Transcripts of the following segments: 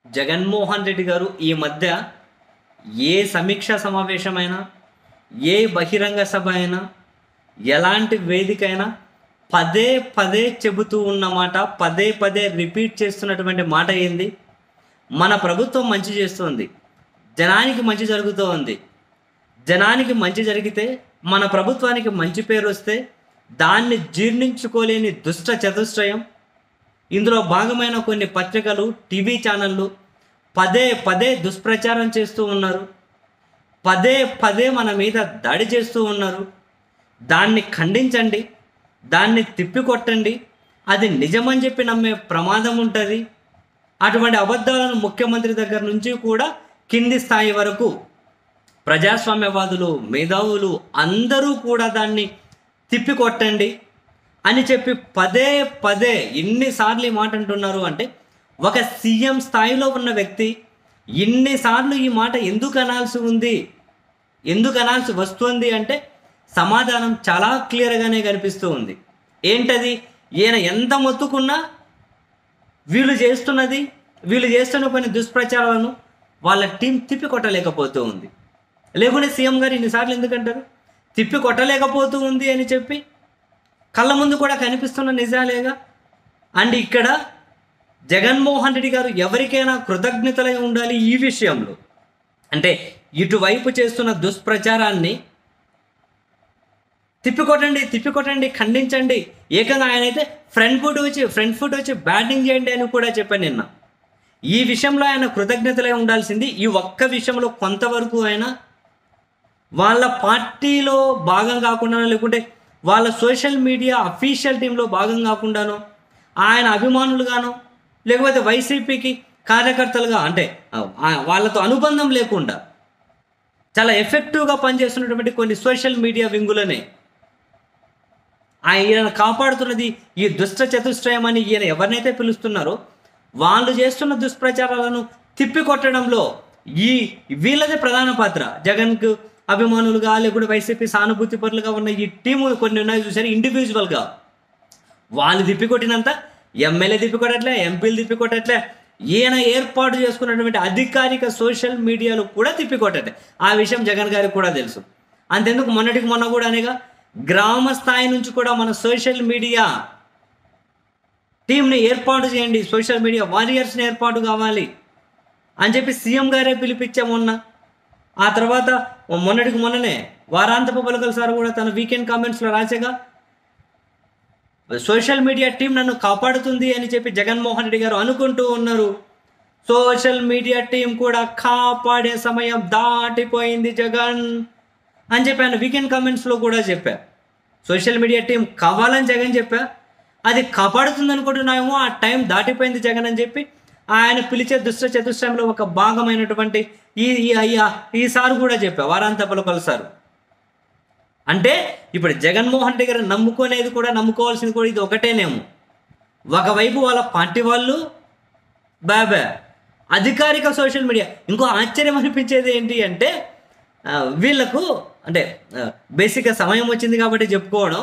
జగన్మోహన్ రెడ్డి గారు ఈ మధ్య ఏ సమీక్షా సమావేశమైనా ఏ బహిరంగ సభ అయినా ఎలాంటి వేదిక అయినా పదే పదే చెబుతూ ఉన్నమాట పదే పదే రిపీట్ చేస్తున్నటువంటి మాట ఏంది మన ప్రభుత్వం మంచి చేస్తుంది జనానికి మంచి జరుగుతూ ఉంది జనానికి మంచి జరిగితే మన ప్రభుత్వానికి మంచి పేరు వస్తే దాన్ని జీర్ణించుకోలేని దుష్ట చతుష్టయం ఇందులో భాగమైన కొన్ని పత్రికలు టీవీ ఛానళ్ళు పదే పదే దుష్ప్రచారం చేస్తూ ఉన్నారు పదే పదే మన మీద దాడి చేస్తూ ఉన్నారు దాన్ని ఖండించండి దాన్ని తిప్పికొట్టండి అది నిజమని చెప్పి నమ్మే ప్రమాదం ఉంటుంది అటువంటి అబద్ధాలను ముఖ్యమంత్రి దగ్గర నుంచి కూడా కింది స్థాయి వరకు ప్రజాస్వామ్యవాదులు మేధావులు అందరూ కూడా దాన్ని తిప్పికొట్టండి అని చెప్పి పదే పదే ఎన్నిసార్లు ఈ మాట అంటున్నారు అంటే ఒక సీఎం స్థాయిలో ఉన్న వ్యక్తి ఇన్నిసార్లు ఈ మాట ఎందుకు అనాల్సి ఉంది ఎందుకు అనాల్సి వస్తుంది అంటే సమాధానం చాలా క్లియర్గానే కనిపిస్తూ ఉంది ఏంటది ఈయన ఎంత మొత్తుకున్నా వీళ్ళు చేస్తున్నది వీళ్ళు చేస్తున్న కొన్ని దుష్ప్రచారాలను వాళ్ళ టీం తిప్పి కొట్టలేకపోతూ ఉంది లేకుంటే సీఎం గారు ఇన్నిసార్లు ఎందుకంటారు తిప్పి కొట్టలేకపోతూ ఉంది అని చెప్పి కళ్ళ ముందు కూడా కనిపిస్తున్న నిజాలేగా అండ్ ఇక్కడ జగన్మోహన్ రెడ్డి గారు ఎవరికైనా కృతజ్ఞతలై ఉండాలి ఈ విషయంలో అంటే ఇటువైపు చేస్తున్న దుష్ప్రచారాన్ని తిప్పికొట్టండి తిప్పికొట్టండి ఖండించండి ఏకంగా ఆయన అయితే ఫ్రంట్ ఫుట్ వచ్చి ఫ్రంట్ ఫుట్ వచ్చి బ్యాటింగ్ చేయండి అని కూడా చెప్పాను నిన్న ఈ విషయంలో ఆయన కృతజ్ఞతలై ఉండాల్సింది ఈ ఒక్క విషయంలో కొంతవరకు ఆయన వాళ్ళ పార్టీలో భాగం కాకుండా లేకుంటే వాళ్ళ సోషల్ మీడియా అఫీషియల్ టీంలో భాగం కాకుండానో ఆయన అభిమానులుగానో లేకపోతే వైసీపీకి కార్యకర్తలుగా అంటే ఆ, వాళ్ళతో అనుబంధం లేకుండా చాలా ఎఫెక్టివ్గా పనిచేస్తున్నటువంటి కొన్ని సోషల్ మీడియా వింగులనే ఆయన కాపాడుతున్నది ఈ దుష్ట చతుష్టయం అని ఈయన ఎవరినైతే పిలుస్తున్నారో వాళ్ళు చేస్తున్న దుష్ప్రచారాలను తిప్పికొట్టడంలో ఈ వీళ్ళదే ప్రధాన పాత్ర జగన్కు అభిమానులుగా లేకుంటే వైసీపీ సానుభూతి పరులుగా ఉన్న ఈ టీము కొన్ని ఉన్నాయి చూసారు ఇండివిజువల్గా వాళ్ళు తిప్పికొట్టినంత ఎమ్మెల్యే తిప్పికొట్టట్లే ఎంపీలు తిప్పికొట్టట్లే ఈయన ఏర్పాటు చేసుకున్నటువంటి అధికారిక సోషల్ మీడియాలో కూడా తిప్పికొట్టట్లే ఆ విషయం జగన్ గారికి కూడా తెలుసు అంతెందుకు మొన్నటికి మొన్న కూడా అనేగా గ్రామ స్థాయి నుంచి కూడా మన సోషల్ మీడియా టీంని ఏర్పాటు చేయండి సోషల్ మీడియా వారియర్స్ని ఏర్పాటు కావాలి అని చెప్పి సీఎం గారే పిలిపించా మొన్న ఆ తర్వాత మొన్నటికి మొన్ననే వారాంతపు పలుకల సార్ కూడా తన వీకెండ్ కామెంట్స్లో రాసేగా సోషల్ మీడియా టీం నన్ను కాపాడుతుంది అని చెప్పి జగన్మోహన్ రెడ్డి గారు అనుకుంటూ ఉన్నారు సోషల్ మీడియా టీం కూడా కాపాడే సమయం దాటిపోయింది జగన్ అని చెప్పి ఆయన వీకెండ్ కామెంట్స్లో కూడా చెప్పా సోషల్ మీడియా టీం కావాలని జగన్ చెప్పా అది కాపాడుతుంది అనుకుంటున్నామో ఆ టైం దాటిపోయింది జగన్ అని చెప్పి ఆయన పిలిచే దుష్ట చతుష్టయంలో ఒక భాగమైనటువంటి ఈ ఈ- ఈ- ఈసారి కూడా చెప్పా వారాంత పలుకల సారు అంటే ఇప్పుడు జగన్మోహన్ రెడ్డి గారు నమ్ముకునేది కూడా నమ్ముకోవాల్సింది కూడా ఇది ఒకటేనేమో ఒకవైపు వాళ్ళ పార్టీ వాళ్ళు బాబా అధికారిక సోషల్ మీడియా ఇంకో ఆశ్చర్యం అనిపించేది ఏంటి అంటే ఆ, వీళ్ళకు అంటే బేసిక్గా సమయం వచ్చింది కాబట్టి చెప్పుకోవడం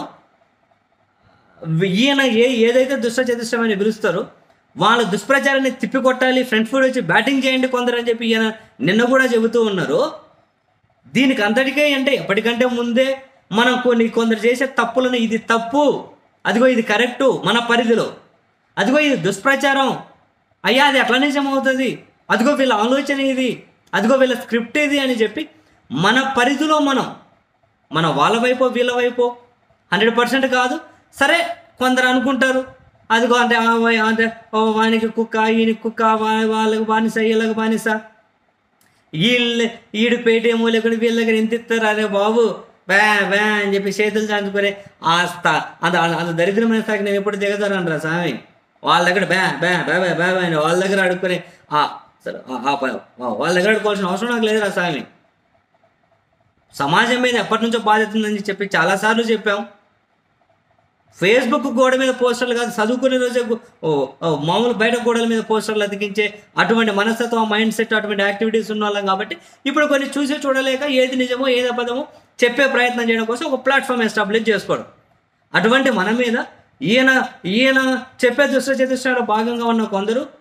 ఈయన ఏ ఏదైతే దుష్ట చతుష్టమని పిలుస్తారో వాళ్ళ దుష్ప్రచారాన్ని తిప్పికొట్టాలి ఫ్రంట్ ఫుడ్ వచ్చి బ్యాటింగ్ చేయండి కొందరు అని చెప్పి ఈయన నిన్న కూడా చెబుతూ ఉన్నారు దీనికి అంతటికే అంటే ఎప్పటికంటే ముందే మనం కొన్ని కొందరు చేసే తప్పులను ఇది తప్పు అదిగో ఇది కరెక్టు మన పరిధిలో అదిగో ఇది దుష్ప్రచారం అయ్యా అది ఎట్లా నిజమవుతుంది అదిగో వీళ్ళ ఆలోచన ఇది అదిగో వీళ్ళ స్క్రిప్ట్ ఇది అని చెప్పి మన పరిధిలో మనం మన వాళ్ళ వైపు వీళ్ళ వైపు హండ్రెడ్ పర్సెంట్ కాదు సరే కొందరు అనుకుంటారు అదిగో అంటే ఆ వా- అంటే ఓ వానికి కుక్క ఈయనకి కుక్క వా- వాళ్ళకి బానిస వీళ్ళకి బానిస వీళ్ళు ఈడు పేటీఎం లేకుండా వీళ్ళ దగ్గర ఎంత ఇస్తారు అరే బాబు బ్యా బ్యా అని చెప్పి చేతులు చాచుకునే ఆ స్థా అంత అంత దరిద్రమైన స్థాయికి నేను ఎప్పుడు దిగతానంటారా స్వామి వాళ్ళ దగ్గర బ్యా బ్యా బ్యా బ్యా బ్యా బ్యా అని వాళ్ళ దగ్గర అడుక్కునే ఆ సరే ఆ- ఆ ప- ఆ వాళ్ళ దగ్గర అడుకోవాల్సిన అవసరం నాకు లేదురా స్వామి సమాజం మీద ఎప్పటి నుంచో బాధ్యత ఉందని చెప్పి చాలాసార్లు చెప్పాం ఫేస్బుక్ గోడ మీద పోస్టర్లు కాదు చదువుకునే రోజే గు- ఓ ఓ మామూలు బయట గోడల మీద పోస్టర్లు అతికించే అటువంటి మనస్తత్వం మైండ్ సెట్ అటువంటి యాక్టివిటీస్ ఉన్న వాళ్ళం కాబట్టి ఇప్పుడు కొన్ని చూసి చూడలేక ఏది నిజమో ఏది అబద్ధమో చెప్పే ప్రయత్నం చేయడం కోసం ఒక ప్లాట్ఫామ్ ఎస్టాబ్లిష్ చేసుకోవడం అటువంటి మన మీద ఈయన ఈయన చెప్పే దుష్ట చతుష్టంలో భాగంగా ఉన్న కొందరు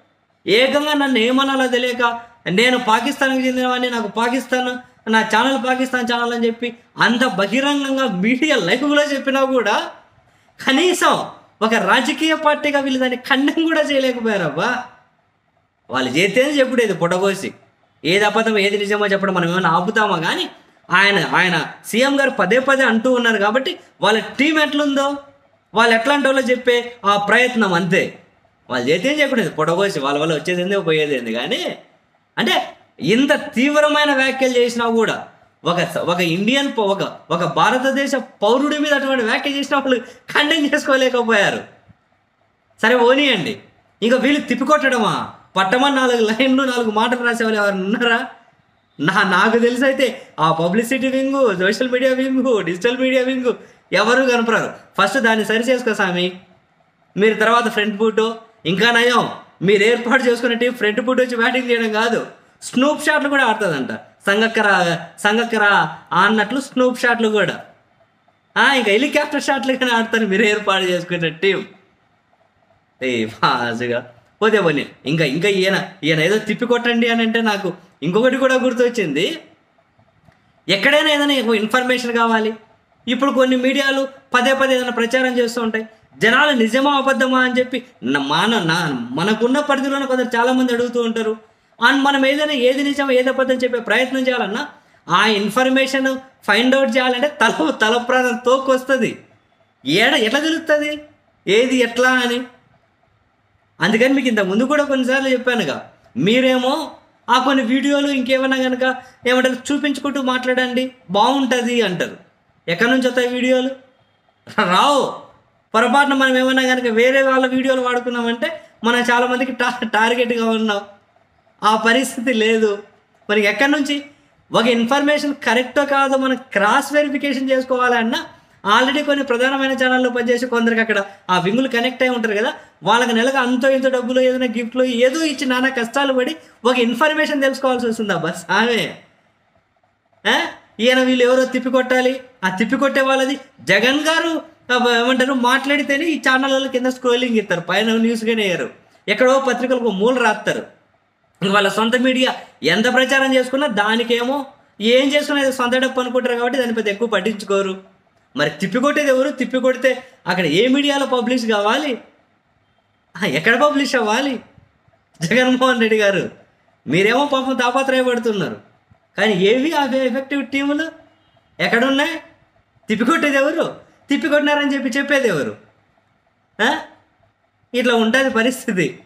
ఏకంగా నన్ను ఏమనాలో తెలియక నేను పాకిస్తాన్కి చెందినవాడిని నాకు పాకిస్తాన్ నా ఛానల్ పాకిస్తాన్ ఛానల్ అని చెప్పి అంత బహిరంగంగా మీడియా లైవ్లో చెప్పినా కూడా కనీసం ఒక రాజకీయ పార్టీగా వీళ్ళు దాన్ని ఖండం కూడా చేయలేకపోయారబ్బా వాళ్ళు చేస్తేనే చెప్పుడేది పుట్టకోసి ఏది అబద్ధం ఏది నిజమో చెప్పడం మనం ఏమైనా ఆపుతామా కానీ ఆయన ఆయన సీఎం గారు పదే పదే అంటూ ఉన్నారు కాబట్టి వాళ్ళ టీం ఎట్లుందో వాళ్ళు ఎట్లాంటి వాళ్ళో చెప్పే ఆ ప్రయత్నం అంతే వాళ్ళు చేస్తే చెప్పలేదు పుట్టకోసి వాళ్ళ వల్ల వచ్చేది ఏంది పోయేది ఏంది కానీ అంటే ఇంత తీవ్రమైన వ్యాఖ్యలు చేసినా కూడా ఒక ఒక ఇండియన్ పౌ- ఒక ఒక భారతదేశ పౌరుడి మీద అటువంటి వ్యాఖ్యలు చేసిన వాళ్ళు ఖండం చేసుకోలేకపోయారు సరే ఓనియండి ఇంకా వీళ్ళు తిప్పికొట్టడమా పట్టమని నాలుగు లైన్లు నాలుగు మాటలు రాసేవాళ్ళు ఎవరు ఉన్నారా నా నాకు తెలిసి అయితే ఆ publicity wing social media wing digital media wing ఎవరు కనపరారు ఫస్ట్ దాన్ని సరి చేసుకో స్వామి మీరు తర్వాత ఫ్రంట్ బూటు ఇంకా నయం మీరు ఏర్పాటు చేసుకునే టీం ఫ్రంట్ బూట్ వచ్చి బ్యాటింగ్ చేయడం కాదు స్నూప్ షాట్లు కూడా ఆడుతుందంట సంగక్కర సంగక్కర అన్నట్లు స్నూప్ షాట్లు కూడా ఆ, ఇంకా హెలికాప్టర్ షాట్లు కానీ ఆడతారు మీరు ఏర్పాటు చేసుకునే టీం ఏ ఫాస్ట్గా పోతే పోనీ ఇంకా ఇంకా ఈయన ఈయన ఏదో తిప్పి కొట్టండి అని అంటే నాకు ఇంకొకటి కూడా గుర్తొచ్చింది ఎక్కడైనా ఏదైనా ఇన్ఫర్మేషన్ కావాలి ఇప్పుడు కొన్ని మీడియాలు పదే పదే ఏదైనా ప్రచారం చేస్తూ ఉంటాయి జనాలు నిజమా అబద్ధమా అని చెప్పి న- మన నా మనకున్న పరిధిలోనే కొందరు చాలామంది అడుగుతూ ఉంటారు అండ్ మనం ఏదైనా ఏది నిజం ఏది అబద్ధం చెప్పే ప్రయత్నం చేయాలన్నా ఆ ఇన్ఫర్మేషన్ ఫైండ్ అవుట్ చేయాలంటే తల తల ప్రాణం తోకొస్తుంది ఏడ ఎట్లా తెలుస్తుంది ఏది ఎట్లా అని అందుకని మీకు ఇంత ముందు కూడా కొన్నిసార్లు చెప్పానుగా మీరేమో ఆ కొన్ని వీడియోలు ఇంకేమైనా కనుక ఏమంటారు చూపించుకుంటూ మాట్లాడండి బాగుంటుంది అంటారు ఎక్కడి నుంచి వస్తాయి వీడియోలు రావు పొరపాటున మనం ఏమన్నా కనుక వేరే వాళ్ళ వీడియోలు వాడుకున్నామంటే మనం చాలామందికి టా టార్గెట్గా ఉన్నాం ఆ పరిస్థితి లేదు మనకి ఎక్కడి నుంచి ఒక ఇన్ఫర్మేషన్ కరెక్టో కాదో మనం క్రాస్ వెరిఫికేషన్ చేసుకోవాలన్నా ఆల్రెడీ కొన్ని ప్రధానమైన ఛానల్లో పనిచేసి కొందరికి అక్కడ ఆ వింగులు కనెక్ట్ అయి ఉంటారు కదా వాళ్ళకి నెలకు అంతో ఇంత డబ్బులు ఏదైనా గిఫ్ట్లు ఏదో ఇచ్చి నానా కష్టాలు పడి ఒక ఇన్ఫర్మేషన్ తెలుసుకోవాల్సి వస్తుంది అబ్బా సామే ఆ? ఈయన వీళ్ళు ఎవరో తిప్పికొట్టాలి ఆ తిప్పికొట్టే వాళ్ళది జగన్ గారు ఆ, ఏమంటారు మాట్లాడితేనే ఈ ఛానళ్ళ కింద స్క్రోలింగ్ ఇస్తారు పైన న్యూస్గానే వేయరు ఎక్కడో పత్రికలకు మూల రాస్తారు ఇంక వాళ్ళ సొంత మీడియా ఎంత ప్రచారం చేసుకున్నా దానికేమో ఏం చేసుకున్నా ఇది సొంత డప్పు అనుకుంటారు కాబట్టి దాని పెద్ద ఎక్కువ పట్టించుకోరు మరి తిప్పికొట్టేది ఎవరు తిప్పికొడితే అక్కడ ఏ మీడియాలో పబ్లిష్ కావాలి ఆ, ఎక్కడ పబ్లిష్ అవ్వాలి జగన్మోహన్ రెడ్డి గారు మీరేమో పాపం తాపత్రయపడుతున్నారు కానీ ఏవి ఆ ఎఫెక్టివ్ టీములు ఎక్కడున్నాయి తిప్పికొట్టేది ఎవరు తిప్పికొట్టినారని చెప్పి చెప్పేది ఎవరు ఆ? ఇట్లా ఉంటుంది పరిస్థితి